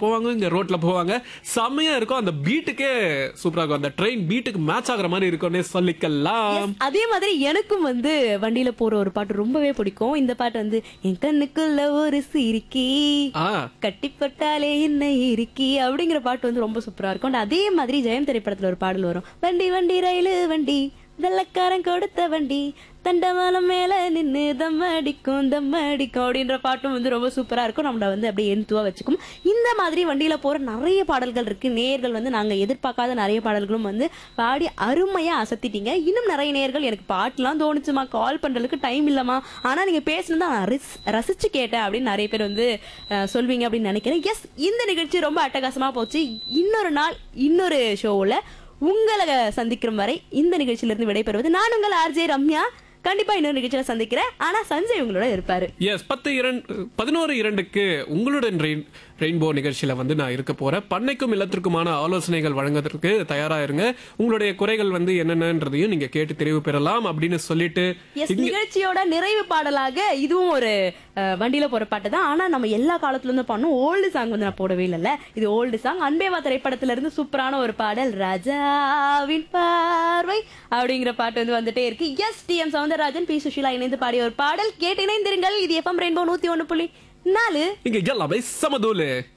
போவாங்க இங்க ரோட்ல போவாங்க செம்மையா இருக்கும் அந்த பீட்டுக்கே சூப்பரா இருக்கும் அந்த ட்ரெயின் பீட்டுக்கு மேட்ச் ஆகுற மாதிரி இருக்கும்னே சொல்லிக்கலாம் அதே மாதிரி எனக்கும் வந்து வண்டியில போற ஒரு பாட்டு ரொம்பவே பிடிக்கும் இந்த பாட்டு வந்து என் கண்ணுக்குள்ள ஒரு சிரிக்கி ஆ கட்டிப்பட்டாலே என்ன இருக்கி அப்படிங்கிற பாட்டு வந்து ரொம்ப சூப்பரா இருக்கும் And அதே மாதிரி ஜெயம் திரைப்படத்துல ஒரு பாடல் வரும் வண்டி வண்டி ரயிலு வண்டி வெள்ளக்காரன் கொடுத்த வண்டி தண்டவாளம் மேல நின்னு தம் அடிக்கும் தம் அடிக்கும் அப்படின்ற பாட்டும் வந்து ரொம்ப சூப்பரா இருக்கும் நம்மள வந்து அப்படியே எந்துவா வச்சுக்கும் இந்த மாதிரி வண்டியில போற நிறைய பாடல்கள் இருக்கு நேர்கள் வந்து நாங்க எதிர்பார்க்காத நிறைய பாடல்களும் வந்து பாடி அருமையா அசத்திட்டீங்க இன்னும் நிறைய நேர்கள் எனக்கு பாட்டுலாம் தோணுச்சுமா கால் பண்றதுக்கு டைம் இல்லமா ஆனா நீங்க பேசுனது நான் ரசி- ரசிச்சு கேட்டேன் அப்படின்னு நிறைய பேர் வந்து அஹ், சொல்வீங்க அப்படின்னு நினைக்கிறேன் எஸ் இந்த நிகழ்ச்சி ரொம்ப அட்டகாசமா போச்சு இன்னொரு நாள் இன்னொரு ஷோவில் உங்களை சந்திக்கும் வரை இந்த நிகழ்ச்சியிலிருந்து விடைபெறுவது நான் உங்கள் ஆர்ஜே ரம்யா கண்டிப்பா இன்னொரு நிகழ்ச்சியில சந்திக்கிறேன் ஆனா சஞ்சய் உங்களோட இருப்பாரு எஸ் பத்து இரண்டு பதினோரு இரண்டுக்கு உங்களுடன் ரெயின் ரெயின்போ நிகழ்ச்சியில வந்து நான் இருக்க போறேன் பண்ணைக்கும் இல்லத்திற்குமான ஆலோசனைகள் வழங்குவதற்கு தயாரா இருங்க உங்களுடைய குறைகள் வந்து என்னென்னன்றதையும் நீங்க கேட்டு தெரிவு பெறலாம் அப்படின்னு சொல்லிட்டு எஸ் நிகழ்ச்சியோட நிறைவு பாடலாக இதுவும் ஒரு அஹ், வண்டியில போற பாட்டு தான் ஆனா நம்ம எல்லா காலத்துல இருந்து பண்ணோம் ஓல்டு சாங் வந்து நான் போடவே இல்லைல்ல இது ஓல்டு சாங் அன்பேவா திரைப்படத்துல இருந்து சூப்பரான ஒரு பாடல் ராஜாவின் பார்வை அப்படிங்கிற பாட்டு வந்து வந்துட்டே இருக்கு S T M Soundararajan P Susheela இணைந்து பாடிய ஒரு பாடல் கேட்டு இணைந்திருங்கள் இது எஃப்எம் ரெயின்போ நூத்தி ஒண்ணு புள்ளி நாலு இங்க எல்லாமே சமதூலு